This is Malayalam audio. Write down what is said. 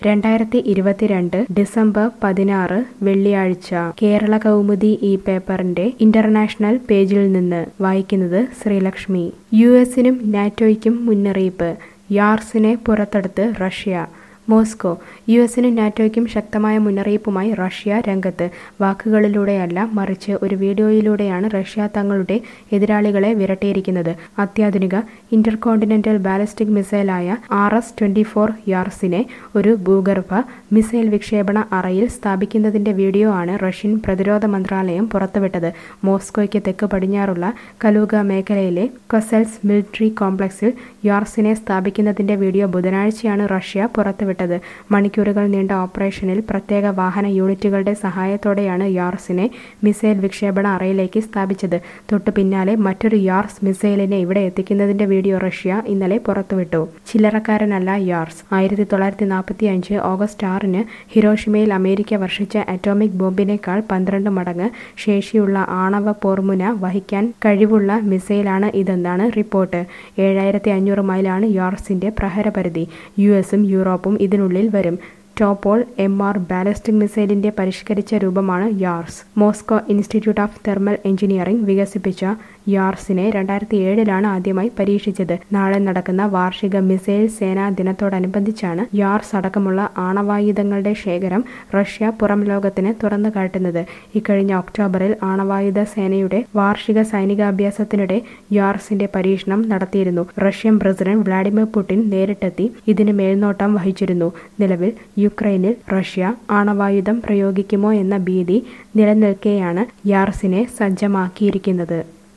രണ്ടായിരത്തി ഇരുപത്തിരണ്ട് ഡിസംബർ പതിനാറ് വെള്ളിയാഴ്ച കേരള കൗമുദി ഈ പേപ്പറിന്റെ ഇന്റർനാഷണൽ പേജിൽ നിന്ന് വായിക്കുന്നത് ശ്രീലക്ഷ്മി യു എസിനും നാറ്റോയ്ക്കും മുന്നറിയിപ്പ് യാർസിനെ പുറത്തെടുത്ത് റഷ്യ മോസ്കോ യു എസിനും നാറ്റോയ്ക്കും ശക്തമായ മുന്നറിയിപ്പുമായി റഷ്യ രംഗത്ത് വാക്കുകളിലൂടെയല്ല മറിച്ച് ഒരു വീഡിയോയിലൂടെയാണ് റഷ്യ തങ്ങളുടെ എതിരാളികളെ വിരട്ടിയിരിക്കുന്നത് അത്യാധുനിക ഇന്റർകോണ്ടിനെന്റൽ ബാലിസ്റ്റിക് മിസൈലായ ആർ എസ് ട്വന്റി ഫോർ യാർസിനെ ഒരു ഭൂഗർഭ മിസൈൽ വിക്ഷേപണ അറയിൽ സ്ഥാപിക്കുന്നതിന്റെ വീഡിയോ ആണ് റഷ്യൻ പ്രതിരോധ മന്ത്രാലയം പുറത്തുവിട്ടത് മോസ്കോയ്ക്ക് തെക്ക് പടിഞ്ഞാറുള്ള കലൂഗ മേഖലയിലെ കൊസെൽസ് മിലിറ്ററി കോംപ്ലക്സിൽ യാർസിനെ സ്ഥാപിക്കുന്നതിന്റെ വീഡിയോ ബുധനാഴ്ചയാണ് റഷ്യ പുറത്തുവിട്ടത് മണിക്കൂറുകൾ നീണ്ട ഓപ്പറേഷനിൽ പ്രത്യേക വാഹന യൂണിറ്റുകളുടെ സഹായത്തോടെയാണ് യാർസിനെ മിസൈൽ വിക്ഷേപണ അറയിലേക്ക് സ്ഥാപിച്ചത് തൊട്ടു പിന്നാലെ മറ്റൊരു യാർസ് മിസൈലിനെ ഇവിടെ എത്തിക്കുന്നതിന്റെ വീഡിയോ റഷ്യ ഇന്നലെ പുറത്തുവിട്ടു ചില്ലറക്കാരനല്ല യാർസ് ആയിരത്തി തൊള്ളായിരത്തി നാൽപ്പത്തി അഞ്ച് ഓഗസ്റ്റ് ആറിന് ഹിരോഷിമയിൽ അമേരിക്ക വർഷിച്ച അറ്റോമിക് ബോംബിനേക്കാൾ പന്ത്രണ്ട് മടങ്ങ് ശേഷിയുള്ള ആണവ പോർമുന വഹിക്കാൻ കഴിവുള്ള മിസൈലാണ് ഇതെന്നാണ് റിപ്പോർട്ട് ഏഴായിരത്തി അഞ്ഞൂറ് മൈലാണ് യാർസിന്റെ പ്രഹരപരിധി യു എസും യൂറോപ്പും ഇതിനുള്ളിൽ വരും ടോപ്പോൾ എം ആർ ബാലിസ്റ്റിക് മിസൈലിന്റെ പരിഷ്കരിച്ച രൂപമാണ് Yars Moscow Institute of Thermal Engineering വികസിപ്പിച്ച യാർസിനെ രണ്ടായിരത്തി ഏഴിലാണ് ആദ്യമായി പരീക്ഷിച്ചത് നാളെ നടക്കുന്ന വാർഷിക മിസൈൽ സേനാ ദിനത്തോടനുബന്ധിച്ചാണ് യാർസ് അടക്കമുള്ള ആണവായുധങ്ങളുടെ ശേഖരം റഷ്യ പുറം ലോകത്തിന് തുറന്നു കാട്ടുന്നത് ഇക്കഴിഞ്ഞ ഒക്ടോബറിൽ ആണവായുധ സേനയുടെ വാർഷിക സൈനികാഭ്യാസത്തിനിടെ യാർസിന്റെ പരീക്ഷണം നടത്തിയിരുന്നു റഷ്യൻ പ്രസിഡന്റ് വ്ളാഡിമിർ പുടിൻ നേരിട്ടെത്തി ഇതിന് മേൽനോട്ടം വഹിച്ചിരുന്നു നിലവിൽ യുക്രൈനിൽ റഷ്യ ആണവായുധം പ്രയോഗിക്കുമോ എന്ന ഭീതി നിലനിൽക്കെയാണ് യാർസിനെ സജ്ജമാക്കിയിരിക്കുന്നത്